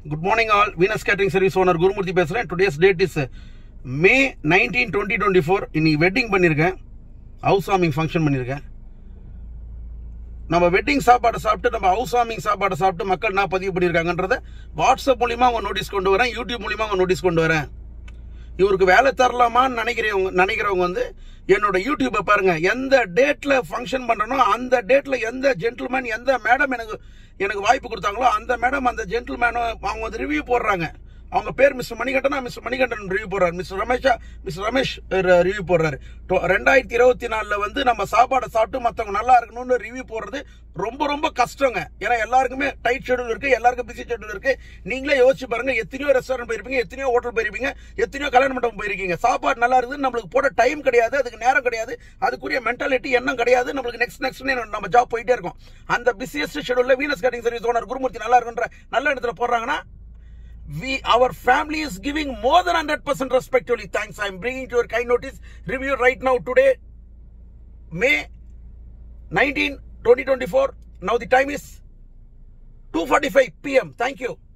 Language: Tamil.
good morning all Venus catering service owner Gurumurthy பேசுகிறேன் today's date is May nineteen twenty twenty four இன்னைக்கு வெட்டிங் பண்ணியிருக்கேன் ஹவுஸ் வார்மிங் ஃபங்க்ஷன் பண்ணியிருக்கேன் நம்ம வெட்டிங் சாப்பாடை சாப்பிட்டு நம்ம ஹவுஸ் வார்மிங் சாப்பாடை சாப்பிட்டு மக்கள் என்ன பதிவு பண்ணியிருக்காங்கன்றத வாட்ஸ்அப் மூலியமா அவங்க நோட்டீஸ் கொண்டு வரேன் யூடியூப் மூலியமா அவங்க நோட்டீஸ் கொண்டு வரேன் இவருக்கு வேலை தரலாமான்னு நினைக்கிறவங்க நினைக்கிறவங்க வந்து என்னோட யூடியூப்பை பாருங்க எந்த டேட்ல ஃபங்க்ஷன் பண்றனோ அந்த டேட்ல எந்த ஜென்டில்மேன் எந்த மேடம் எனக்கு எனக்கு வாய்ப்பு கொடுத்தாங்களோ அந்த மேடம் அந்த ஜென்டில்மேனும் அவங்க வந்து ரிவ்யூ போடுறாங்க அவங்க பேர் மிஸ்டர் மணிகண்டனா மிஸ்டர் மணிகண்டன் ரிவ்யூ போடுறாரு மிஸ்டர் ரமேஷா மிஸ்டர் ரமேஷ் ரிவ்யூ போடுறாரு டொ- ரெண்டாயிரத்தி இருபத்தி நாலுல வந்து நம்ம சாப்பாடை சாப்பிட்டு மற்றவங்க நல்லா இருக்கணும்னு ரிவ்யூ போடுறது ரொம்ப ரொம்ப கஷ்டங்க ஏன்னா எல்லாருக்குமே டைட் ஷெட்யூல் இருக்கு எல்லாருக்கும் பிஸி ஷெட்யூல் இருக்கு நீங்களே யோசிச்சு பாருங்க எத்தனையோ ரெஸ்டாரண்ட் போயிருப்பீங்க எத்தனையோ ஹோட்டல் போயிருப்பீங்க எத்தனையோ கல்யாண மண்டபம் போயிருக்கீங்க சாப்பாடு நல்லா இருக்குது நம்மளுக்கு போட டைம் கிடையாது அதுக்கு நேரம் கிடையாது அதுக்குரிய மென்டாலிட்டி எண்ணம் கிடையாது நம்மளுக்கு நெக்ஸ்ட் நெக்ஸ்ட் நம்ம ஜாப் போயிட்டே இருக்கோம் அந்த பிஸியஸ்ட் ஷெட்யூல்ல Venus catering service owner Gurumurthy நல்லா இருக்குன்ற நல்ல இடத்துல போடுறாங்கன்னா we our family is giving more than 100% respectfully thanks i'm bringing to your kind notice review right now today may 19 2024 now the time is 2:45 pm thank you